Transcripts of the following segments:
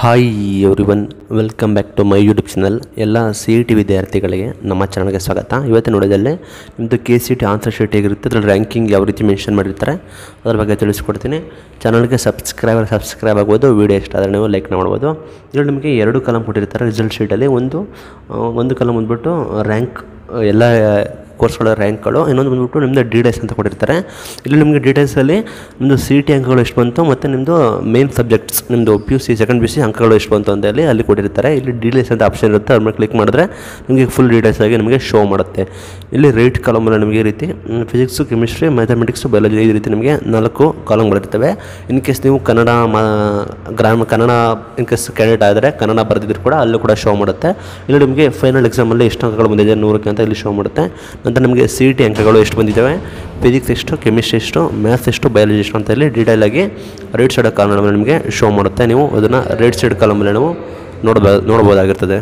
hi everyone welcome back to my YouTube channel ಎಲ್ಲ C E T ವಿದ್ಯಾರ್ಥಿಗಳಿಗೆ ನಮ್ಮ ಚಾನಲ್ಗೆ ಸ್ವಾಗತ ಇವತ್ತಿನ ನೋಡೋದಲ್ಲಿ ನಿಮ್ಮದು K C T answer sheet ಹೇಗಿರುತ್ತೆ ಅದರಲ್ಲಿ ರ್ಯಾಂಕಿಂಗ್ ಯಾವ ರೀತಿ ಮೆನ್ಷನ್ ಮಾಡಿರ್ತಾರೆ ಅದ್ರ ಬಗ್ಗೆ ತಿಳಿಸ್ಕೊಡ್ತೀನಿ ಚಾನಲ್ಗೆ ಸಬ್ಸ್ಕ್ರೈಬರ್ ಸಬ್ಸ್ಕ್ರೈಬ್ ಆಗ್ಬೋದು ವೀಡಿಯೋ ಇಷ್ಟ ಆದರೆ ನೀವು ಲೈಕ್ ಮಾಡ್ಬೋದು ಇದರಲ್ಲಿ ನಿಮಗೆ ಎರಡು ಕಲಮ್ ಕೊಟ್ಟಿರ್ತಾರೆ ರಿಸಲ್ಟ್ ಶೀಟಲ್ಲಿ ಒಂದು ಆ, ಒಂದು ಕಲಮ್ ಬಂದ್ಬಿಟ್ಟು ರ್ಯಾಂಕ್ ಎಲ್ಲ ಕೋರ್ಸ್ಗಳ ರ್ಯಾಂಕ್ಗಳು ಇನ್ನೊಂದು ಬಂದ್ಬಿಟ್ಟು ನಿಮ್ಮದು ಡೀಟೇಲ್ಸ್ ಅಂತ ಕೊಟ್ಟಿರ್ತಾರೆ ಇಲ್ಲಿ ನಿಮಗೆ ಡೀಟೇಲ್ಸಲ್ಲಿ ನಿಮ್ಮದು ಸಿ ಟಿ ಅಂಕಗಳು ಎಷ್ಟು ಬಂತು ಮತ್ತು ನಿಮ್ಮದು ಮೇನ್ ಸಬ್ಜೆಕ್ಟ್ಸ್ ನಿಮ್ಮದು P U C second P U C ಅಂಕಗಳು ಎಷ್ಟು ಬಂತು ಅಂತ ಹೇಳಿ ಅಲ್ಲಿ ಕೊಟ್ಟಿರ್ತಾರೆ ಇಲ್ಲಿ ಡೀಟೇಲ್ಸ್ ಅಂತ ಆಪ್ಷನ್ ಇರುತ್ತೆ ಅದ್ರ ಮೇಲೆ ಕ್ಲಿಕ್ ಮಾಡಿದ್ರೆ ನಿಮಗೆ ಫುಲ್ ಡೀಟೇಲ್ಸ್ ಆಗಿ ನಿಮಗೆ ಶೋ ಮಾಡುತ್ತೆ ಇಲ್ಲಿ ರೇಟ್ ಕಾಲಮಲ್ಲಿ ನಿಮಗೆ ಈ ರೀತಿ ಫಿಸಿಕ್ಸು ಕೆಮಿಸ್ಟ್ರಿ ಮ್ಯಾಥಮೆಟಿಕ್ಸು ಬಯಾಲಜಿ ಈ ರೀತಿ ನಿಮಗೆ ನಾಲ್ಕು ಕಾಲಮ್ ಬರುತ್ತವೆ ಇನ್ ಕೇಸ್ ನೀವು ಕನ್ನಡ ಮಾ ಗ್ರಾಮ ಕನ್ನಡ ಇನ್ ಕೇಸ್ ಕ್ಯಾಂಡಿಡೇಟ್ ಆದರೆ ಕನ್ನಡ ಬರೆದಿದ್ರು ಕೂಡ ಅಲ್ಲೂ ಕೂಡ ಶೋ ಮಾಡುತ್ತೆ ಇಲ್ಲಿ ನಿಮಗೆ ಫೈನಲ್ ಎಕ್ಸಾಮಲ್ಲಿ ಎಷ್ಟು ಅಂಕಗಳು ಬಂದಿದೆ ನೂರಕ್ಕೆ ಅಂತ ಇಲ್ಲಿ ಶೋ ಮಾಡುತ್ತೆ ನಂತರ ನಿಮಗೆ ಸಿ ಟಿ ಅಂಕಗಳು ಎಷ್ಟು ಬಂದಿದ್ದಾವೆ ಫಿಸಿಕ್ಸ್ ಎಷ್ಟು ಕೆಮಿಸ್ಟ್ರಿ ಎಷ್ಟು ಮ್ಯಾಥ್ಸ್ ಎಷ್ಟು ಬಯಾಲಜಿ ಎಷ್ಟು ಅಂತ ಹೇಳಿ ಡೀಟೇಲ್ ಆಗಿ ರೈಟ್ ಸೈಡ್ ಕಾಲಮಲ್ಲಿ ನಿಮಗೆ ಶೋ ಮಾಡುತ್ತೆ ನೀವು ಅದನ್ನು ರೈಟ್ ಸೈಡ್ ಕಾಲಮಲ್ಲಿ ನೀವು ನೋಡ್ಬೋ ನೋಡ್ಬೋದಾಗಿರ್ತದೆ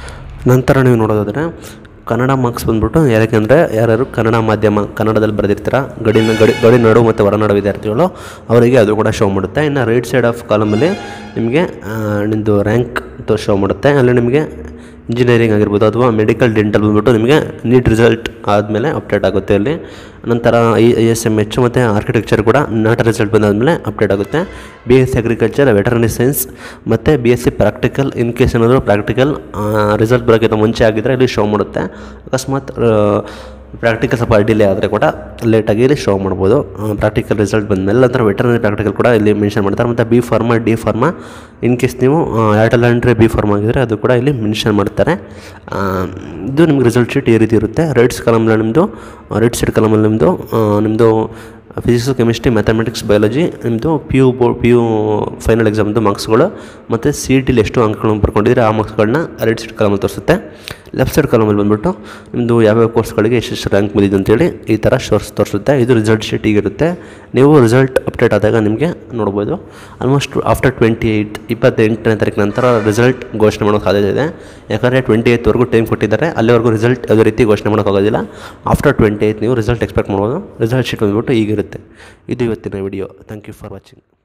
ನಂತರ ನೀವು ನೋಡೋದಾದರೆ ಕನ್ನಡ ಮಾರ್ಕ್ಸ್ ಬಂದ್ಬಿಟ್ಟು ಯಾಕೆಂದರೆ ಯಾರ್ಯಾರು ಕನ್ನಡ ಮಾಧ್ಯಮ ಕನ್ನಡದಲ್ಲಿ ಬರೆದಿರ್ತೀರ ಗಡಿನ ಗಡಿ ಗಡಿ ನಡು ಮತ್ತು ಹೊರನಾಡು ವಿದ್ಯಾರ್ಥಿಗಳು ಅವರಿಗೆ ಅದು ಕೂಡ ಶೋ ಮಾಡುತ್ತೆ ಇನ್ನು ರೈಟ್ ಸೈಡ್ ಆಫ್ ಕಾಲಮಲ್ಲಿ ನಿಮಗೆ ಆ, ನಿಮ್ಮದು ರ್ಯಾಂಕ್ ಶೋ ಮಾಡುತ್ತೆ ಅಲ್ಲಿ ನಿಮಗೆ ಇಂಜಿನಿಯರಿಂಗ್ ಆಗಿರ್ಬೋದು ಅಥವಾ ಮೆಡಿಕಲ್ ಡೆಂಟಲ್ ಬಂದ್ಬಿಟ್ಟು ನಿಮಗೆ ನೀಟ್ ರಿಸಲ್ಟ್ ಆದಮೇಲೆ ಅಪ್ಡೇಟ್ ಆಗುತ್ತೆ ಅಲ್ಲಿ ನಂತರ I I S M H ಮತ್ತು ಆರ್ಕಿಟೆಕ್ಚರ್ ಕೂಡ ನಾಟ ರಿಸಲ್ಟ್ ಬಂದಾದಮೇಲೆ ಅಪ್ಡೇಟ್ ಆಗುತ್ತೆ B S C agriculture veterinary science ಮತ್ತು B S C practical in case ಏನಾದರೂ ಪ್ರಾಕ್ಟಿಕಲ್ ರಿಸಲ್ಟ್ ಬರೋಕ್ಕಿಂತ ಮುಂಚೆ ಆಗಿದ್ದರೆ ಇಲ್ಲಿ ಶೋ ಮಾಡುತ್ತೆ ಅಕಸ್ಮಾತ್ ಪ್ರಾಕ್ಟಿಕಲ್ ಸ್ವಲ್ಪ ಡಿಲೇ ಆದರೆ ಕೂಡ ಲೇಟಾಗಿ ಇಲ್ಲಿ ಶೋ ಮಾಡ್ಬೋದು ಪ್ರಾಕ್ಟಿಕಲ್ ರಿಸಲ್ಟ್ ಬಂದಮೇಲೆ ನಂತರ ವೆಟರ್ನರಿ ಪ್ರಾಕ್ಟಿಕಲ್ ಕೂಡ ಇಲ್ಲಿ ಮೆನ್ಷನ್ ಮಾಡ್ತಾರೆ ಮತ್ತು B pharma D pharma in case ನೀವು ಏರ್ಟೆಲ್ ಅಂದರೆ ಬಿ ಫಾರ್ಮ್ ಆಗಿದ್ರೆ ಅದು ಕೂಡ ಇಲ್ಲಿ ಮೆನ್ಷನ್ ಮಾಡ್ತಾರೆ ಆ, ಇದು ನಿಮ್ಗೆ ರಿಸಲ್ಟ್ ಶೀಟ್ ಈ ರೀತಿ ಇರುತ್ತೆ ರೈಟ್ಸ್ ಕಾಲಮ್ನ ನಿಮ್ಮದು ರೈಟ್ ಸೈಡ್ ಕಾಲಮಲ್ಲಿ ನಿಮ್ಮದು ನಿಮ್ಮದು ಫಿಸಿಕ್ಸು ಕೆಮಿಸ್ಟ್ರಿ ಮ್ಯಾಥಮೆಟಿಕ್ಸ್ ಬಯಾಲಜಿ ನಿಮ್ಮದು ಪಿ ಯು ಬೋ ಪಿ ಯು ಫೈನಲ್ ಎಕ್ಸಾಮ್ದು ಮಾರ್ಕ್ಸ್ಗಳು ಮತ್ತು ಸಿ ಇ ಟಿಲಿ ಎಷ್ಟು ಅಂಕಗಳನ್ನು ಬರ್ಕೊಂಡಿದ್ರೆ ಆ ಮಾರ್ಕ್ಸ್ಗಳನ್ನ ರೈಟ್ ಸೈಡ್ ಕಾಲಮಲ್ಲಿ ತೋರಿಸುತ್ತೆ ಲೆಫ್ಟ್ ಸೈಡ್ ಕಾಲಮಲ್ಲಿ ಬಂದ್ಬಿಟ್ಟು ನಿಮ್ಮದು ಯಾವ್ಯಾವ ಕೋರ್ಸ್ಗಳಿಗೆ ಎಷ್ಟೆಷ್ಟು ರ್ಯಾಂಕ್ ಬಂದಿದೆ ಅಂತೇಳಿ ಈ ಥರ ಶೋರ್ಸ್ ತೋರಿಸುತ್ತೆ ಇದು ರಿಸಲ್ಟ್ ಶೀಟ್ ಹೀಗಿರುತ್ತೆ ನೀವು ರಿಸಲ್ಟ್ ಅಪ್ಡೇಟ್ ಆದಾಗ ನಿಮಗೆ ನೋಡ್ಬೋದು ಆಲ್ಮೋಸ್ಟ್ ಆಫ್ಟರ್ ಟ್ವೆಂಟಿ ಏಯ್ಟ್ ಇಪ್ಪತ್ತೆಂಟನೇ ತಾರೀಕು ನಂತರ ರಿಸಲ್ಟ್ ಘೋಷಣೆ ಮಾಡೋ ಸಾಧ್ಯತೆ ಇದೆ ಯಾಕಂದರೆ ಟ್ವೆಂಟಿ ಏಯ್ತ್ವರೆಗೂ ಟೈಮ್ ಕೊಟ್ಟಿದ್ದಾರೆ ಅಲ್ಲಿವರೆಗೂ ರಿಸಲ್ಟ್ ಯಾವುದೇ ರೀತಿ ಘೋಷಣೆ ಮಾಡೋಕ್ಕಾಗೋದಿಲ್ಲ ಆಫ್ಟರ್ ಟ್ವೆಂಟಿ ಏಯ್ತ್ ನೀವು ರಿಸಲ್ಟ್ ಎಕ್ಸ್ಪೆಕ್ಟ್ ಮಾಡ್ಬೋದು ರಿಸಲ್ಟ್ ಶೀಟ್ ಬಂದ್ಬಿಟ್ಟು ಈಗಿರುತ್ತೆ ಇದು ಇವತ್ತಿನ video thank you for watching